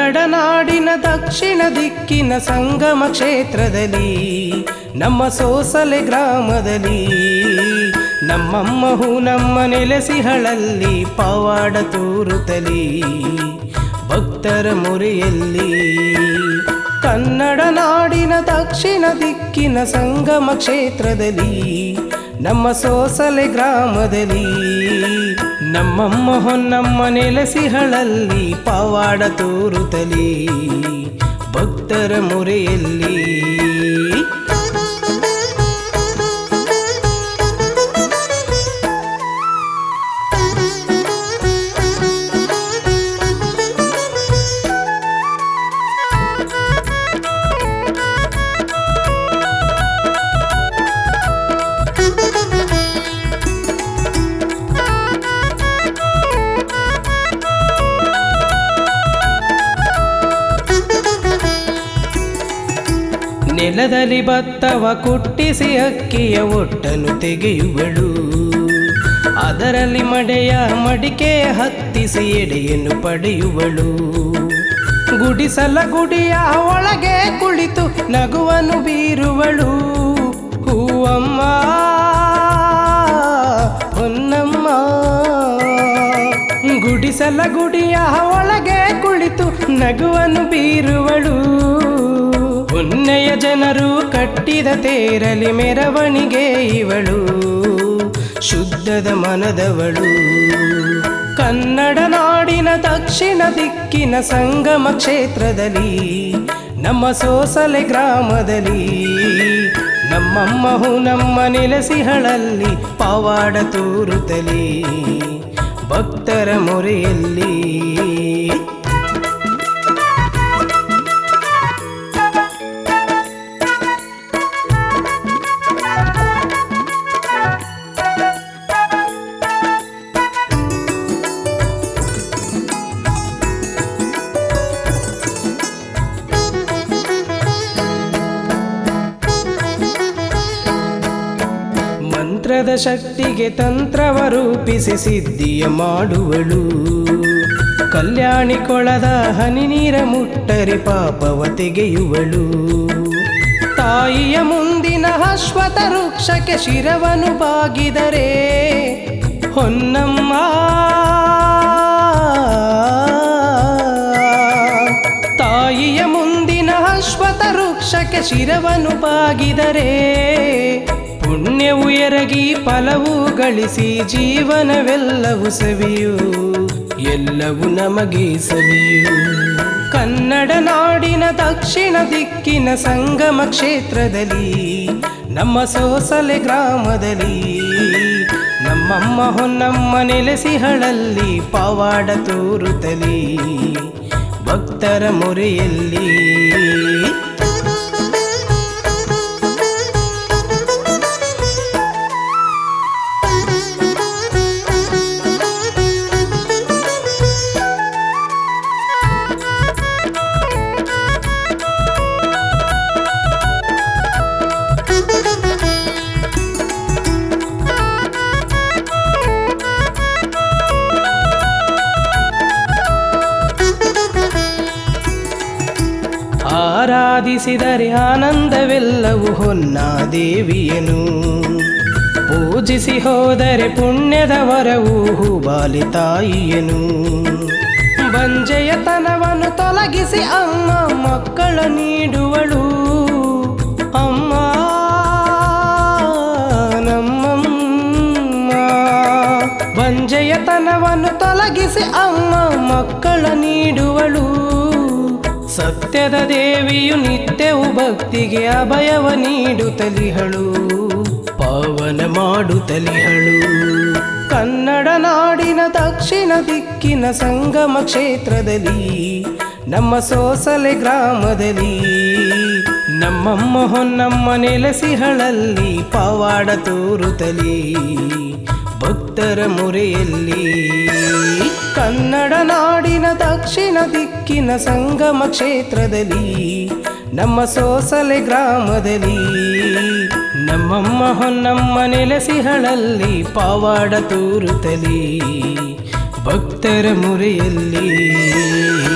ಕನ್ನಡ ನಾಡಿನ ದಕ್ಷಿಣ ದಿಕ್ಕಿನ ಸಂಗಮ ಕ್ಷೇತ್ರದಲ್ಲಿ ನಮ್ಮ ಸೋಸಲೆ ಗ್ರಾಮದಲ್ಲಿ ನಮ್ಮಮ್ಮಹು ನಮ್ಮ ನೆಲೆಸಿಹಳಲ್ಲಿ ಪವಾಡ ತೋರುತ್ತಲಿ ಭಕ್ತರ ಮೊರೆಯಲ್ಲಿ ಕನ್ನಡ ನಾಡಿನ ದಕ್ಷಿಣ ದಿಕ್ಕಿನ ಸಂಗಮ ಕ್ಷೇತ್ರದಲ್ಲಿ ನಮ್ಮ ಸೋಸಲೆ ಗ್ರಾಮದಲ್ಲಿ ನಮ್ಮಮ್ಮ ಹೊನ್ನಮ್ಮ ನೆಲೆಸಿಹಳಲ್ಲಿ ಪವಾಡ ತೋರುತ್ತಲಿ ಭಕ್ತರ ಮೊರೆಯಲ್ಲಿ ನೆಲದಲ್ಲಿ ಭತ್ತವ ಕುಟ್ಟಿಸಿ ಅಕ್ಕಿಯ ಒಟ್ಟನ್ನು ತೆಗೆಯುವಳು ಅದರಲ್ಲಿ ಮಡೆಯ ಮಡಿಕೆ ಹತ್ತಿಸಿ ಎಡೆಯನ್ನು ಪಡೆಯುವಳು ಗುಡಿಸಲ ಗುಡಿಯ ಒಳಗೆ ಕುಳಿತು ನಗುವನ್ನು ಬೀರುವಳು ಹೂವಮ್ಮ ಹೊನ್ನಮ್ಮ ಗುಡಿಸಲ ಗುಡಿಯ ಒಳಗೆ ಕುಳಿತು ನಗುವನ್ನು ಬೀರುವಳು ಹೊನ್ನೆಯ ಜನರು ಕಟ್ಟಿದ ತೇರಲಿ ಮೆರವಣಿಗೆ ಇವಳು ಶುದ್ಧದ ಮನದವಳು ಕನ್ನಡ ನಾಡಿನ ದಕ್ಷಿಣ ದಿಕ್ಕಿನ ಸಂಗಮ ಕ್ಷೇತ್ರದಲ್ಲಿ ನಮ್ಮ ಸೋಸಲೆ ಗ್ರಾಮದಲ್ಲಿ ನಮ್ಮಮ್ಮಹು ನಮ್ಮ ನೆಲೆಸಿಹಳಲ್ಲಿ ಪವಾಡ ತೋರುತ್ತಲಿ ಭಕ್ತರ ಮೊರೆಯಲ್ಲಿ ಮಂತ್ರದ ಶಕ್ತಿಗೆ ತಂತ್ರವ ರೂಪಿಸಿ ಸಿದ್ಧಿಯ ಮಾಡುವಳು ಕಲ್ಯಾಣಿ ಕೊಳದ ಹನಿ ನೀರ ಮುಟ್ಟರೆ ಪಾಪವ ತೆಗೆಯುವಳು ತಾಯಿಯ ಮುಂದಿನ ಅಶ್ವಥ ವೃಕ್ಷಕ್ಕೆ ಶಿರವನು ಬಾಗಿದರೆ ಹೊನ್ನಮ್ಮ ತಾಯಿಯ ಮುಂದಿನ ಅಶ್ವಥ ವೃಕ್ಷಕ್ಕೆ ಶಿರವನು ಬಾಗಿದರೆ ಪುಣ್ಯವು ಎರಗಿ ಫಲವು ಗಳಿಸಿ ಜೀವನವೆಲ್ಲವೂ ಸವಿಯು ಎಲ್ಲವೂ ನಮಗೆ ಸವಿಯು ಕನ್ನಡ ನಾಡಿನ ದಕ್ಷಿಣ ದಿಕ್ಕಿನ ಸಂಗಮ ಕ್ಷೇತ್ರದಲ್ಲಿ ನಮ್ಮ ಸೋಸಲೆ ಗ್ರಾಮದಲ್ಲಿ ನಮ್ಮಮ್ಮ ಹೊನ್ನಮ್ಮ ನೆಲೆಸಿಹಳಲ್ಲಿ ಪವಾಡ ತೋರುತ್ತಲಿ ಭಕ್ತರ ಮೊರೆಯಲ್ಲಿ ಆರಾಧಿಸಿದರೆ ಆನಂದವೆಲ್ಲವೂ ಹೊನ್ನ ದೇವಿಯನು ಪೂಜಿಸಿ ಹೋದರೆ ಪುಣ್ಯದ ವರವು ಹೂಬಾಲಿ ತಾಯಿಯನು ಬಂಜೆಯತನವನ್ನು ತೊಲಗಿಸಿ ಅಮ್ಮ ಮಕ್ಕಳ ನೀಡುವಳು ಅಮ್ಮ ನಮ್ಮಮ್ಮ ಬಂಜೆಯತನವನ್ನು ತೊಲಗಿಸಿ ಅಮ್ಮ ಮಕ್ಕಳ ನೀಡುವಳು ಸತ್ಯದ ದೇವಿಯು ನಿತ್ಯವು ಭಕ್ತಿಗೆ ಅಭಯವ ನೀಡುತ್ತಲಿಹಳು ಪಾವನ ಮಾಡುತ್ತಲಿಹಳು ಕನ್ನಡ ನಾಡಿನ ದಕ್ಷಿಣ ದಿಕ್ಕಿನ ಸಂಗಮ ಕ್ಷೇತ್ರದಲ್ಲಿ ನಮ್ಮ ಸೋಸಲೆ ಗ್ರಾಮದಲ್ಲಿ ನಮ್ಮಮ್ಮ ಹೊನ್ನಮ್ಮ ನೆಲೆಸಿಹಳಲ್ಲಿ ಪವಾಡ ತೋರುತ್ತಲಿ ಭಕ್ತರ ಮೊರೆಯಲ್ಲಿ ಕನ್ನಡ ನಾಡಿನ ದಕ್ಷಿಣ ದಿಕ್ಕಿನ ಸಂಗಮ ಕ್ಷೇತ್ರದಲ್ಲಿ ನಮ್ಮ ಸೋಸಲೆ ಗ್ರಾಮದಲ್ಲಿ ನಮ್ಮಮ್ಮ ಹೊನ್ನಮ್ಮ ನೆಲೆಸಿಹಳಲ್ಲಿ ಪವಾಡ ತೋರುತ್ತಲಿ ಭಕ್ತರ ಮೊರೆಯಲ್ಲಿ